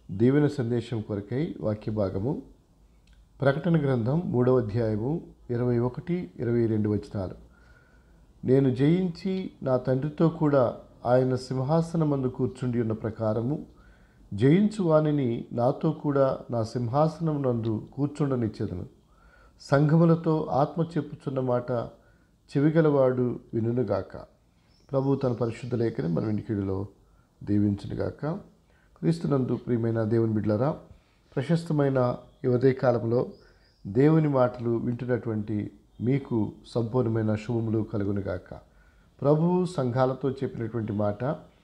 దీవెన సందేశం కొరకై వాక్య భాగము ప్రకటన గ్రంథం మూడవ అధ్యాయము ఇరవై ఒకటి ఇరవై రెండు వచనాలు నేను జయించి నా తండ్రితో కూడా ఆయన సింహాసనమందు కూర్చుండి ఉన్న ప్రకారము జయించు వానిని నాతో కూడా నా సింహాసనం నందు కూర్చుండనిచ్చేదను సంఘములతో ఆత్మ చెప్పుచున్న మాట చెవిగలవాడు వినుగాక ప్రభు తన పరిశుద్ధ లేఖని మన వెనికిడిలో దీవించునుగాక క్రీస్తునందు ప్రియమైన దేవుని బిడ్డలరా ప్రశస్తమైన ఈ ఉదయకాలంలో దేవుని మాటలు వింటున్నటువంటి మీకు సంపూర్ణమైన శుభములు కలుగునుగాక ప్రభువు సంఘాలతో చెప్పినటువంటి మాట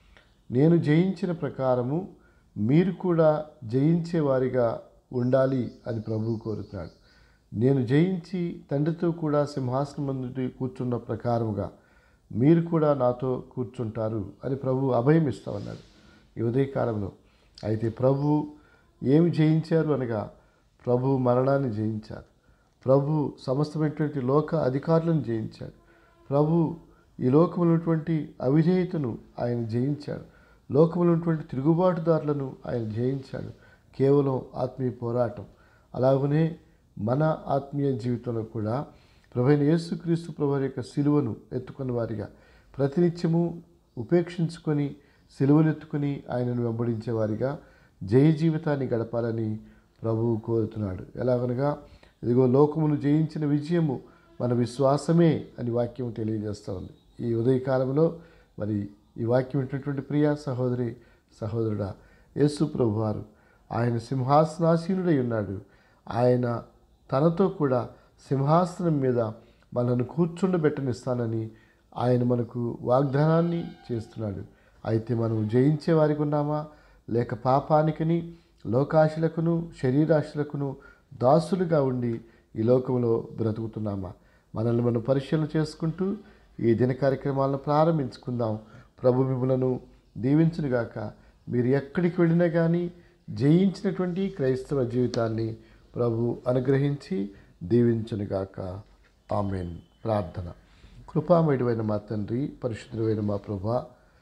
నేను జయించిన ప్రకారము మీరు కూడా జయించే వారిగా ఉండాలి అని ప్రభువు కోరుతున్నాడు నేను జయించి తండ్రితో కూడా సింహాసనం ముందు కూర్చున్న ప్రకారముగా మీరు కూడా నాతో కూర్చుంటారు అని ప్రభు అభయం ఇస్తామన్నాడు ఈ ఉదయకాలంలో అయితే ప్రభు ఏమి జయించారు అనగా ప్రభు మరణాన్ని జయించారు ప్రభు సమస్తమైనటువంటి లోక అధికారులను జయించాడు ప్రభు ఈ లోకములో ఉన్నటువంటి అవిధేయతను ఆయన జయించాడు లోకములో ఉన్నటువంటి తిరుగుబాటుదారులను ఆయన జయించాడు కేవలం ఆత్మీయ పోరాటం అలాగనే మన ఆత్మీయ జీవితంలో కూడా ప్రభైన యేసుక్రీస్తు ప్రభు యొక్క సిలువను ఎత్తుకున్న వారిగా ప్రతినిత్యము ఉపేక్షించుకొని సిలువను ఎత్తుకుని ఆయనను వెంబడించే వారిగా జయ జీవితాన్ని గడపాలని ప్రభువు కోరుతున్నాడు ఎలాగనగా ఇదిగో లోకమును జయించిన విజయము మన విశ్వాసమే అని వాక్యం తెలియజేస్తూ ఉంది ఈ ఉదయకాలంలో మరి ఈ వాక్యం వింటున్నటువంటి ప్రియ సహోదరి సహోదరుడా యేసు ప్రభు వారు ఆయన సింహాసనాసీనుడై ఉన్నాడు ఆయన తనతో కూడా సింహాసనం మీద మనను కూర్చుండబెట్టనిస్తానని ఆయన మనకు వాగ్దానాన్ని చేస్తున్నాడు అయితే మనం జయించే వారికి ఉన్నామా లేక పాపానికని లోకాశలకును శరీరాశలకును దాసులుగా ఉండి ఈ లోకంలో బ్రతుకుతున్నామా మనల్ని మనం పరిశీలన చేసుకుంటూ ఈ దిన కార్యక్రమాలను ప్రారంభించుకుందాం ప్రభు మిమ్మలను దీవించునుగాక మీరు ఎక్కడికి వెళ్ళినా కానీ జయించినటువంటి క్రైస్తవ జీవితాన్ని ప్రభు అనుగ్రహించి దీవించునుగాక ఆమెన్ ప్రార్థన కృపామయుడైన మా తండ్రి పరిశుద్ధుడైన మా ప్రభా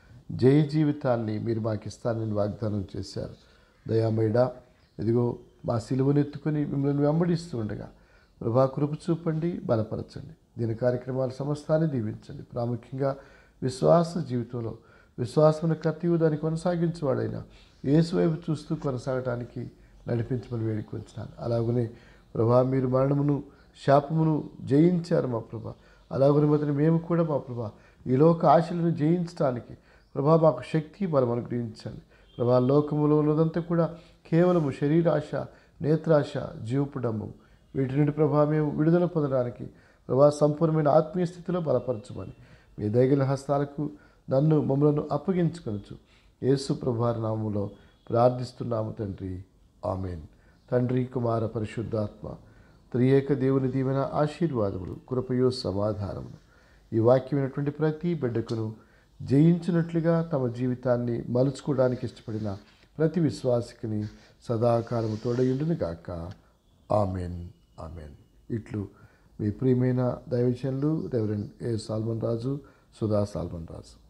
జయ జీవితాన్ని మీరు మాకు ఇస్తానని వాగ్దానం చేశారు దయామయుడ ఇదిగో మా సిలువనెత్తుకొని మిమ్మల్ని వెంబడిస్తూ ఉండగా ప్రభా కృప చూపండి బలపరచండి దీని కార్యక్రమాల సమస్తాన్ని దీవించండి ప్రాముఖ్యంగా విశ్వాస జీవితంలో విశ్వాసమును కర్తీవు దాన్ని కొనసాగించేవాడైనా యేసు వైపు చూస్తూ కొనసాగటానికి నడిపించమని వేడుకొంచున్నాను అలాగనే ప్రభా మీరు మరణమును శాపమును జయించారు మా ప్రభా అలాగనే మొదటి మేము కూడా మా ప్రభా ఈ లోక ఆశలను జయించడానికి ప్రభా మాకు శక్తి బలం అనుగ్రహించండి ప్రభా లోకములో ఉన్నదంతా కూడా కేవలము శరీరాశ నేత్రాశ జీవపుడము వీటి నుండి ప్రభా మేము విడుదల పొందడానికి ప్రభా సంపూర్ణమైన ఆత్మీయ స్థితిలో బలపరచమని మీ దయగల హస్తాలకు నన్ను మమ్మలను అప్పగించుకొనచ్చు యేసు ప్రభువారి నామంలో ప్రార్థిస్తున్నాము తండ్రి ఆమెన్ తండ్రి కుమార పరిశుద్ధాత్మ త్రియేక దేవుని దీవెన ఆశీర్వాదములు కృపయో సమాధానములు ఈ వాక్యమైనటువంటి ప్రతి బిడ్డకును జయించినట్లుగా తమ జీవితాన్ని మలుచుకోవడానికి ఇష్టపడిన ప్రతి విశ్వాసికిని సదాకాలము తోడయుండును గాక ఆమెన్ ఆమెన్ ఇట్లు మీ ప్రియమైన దైవజనులు reverend A Solomon Raju Sudha Solomon Raju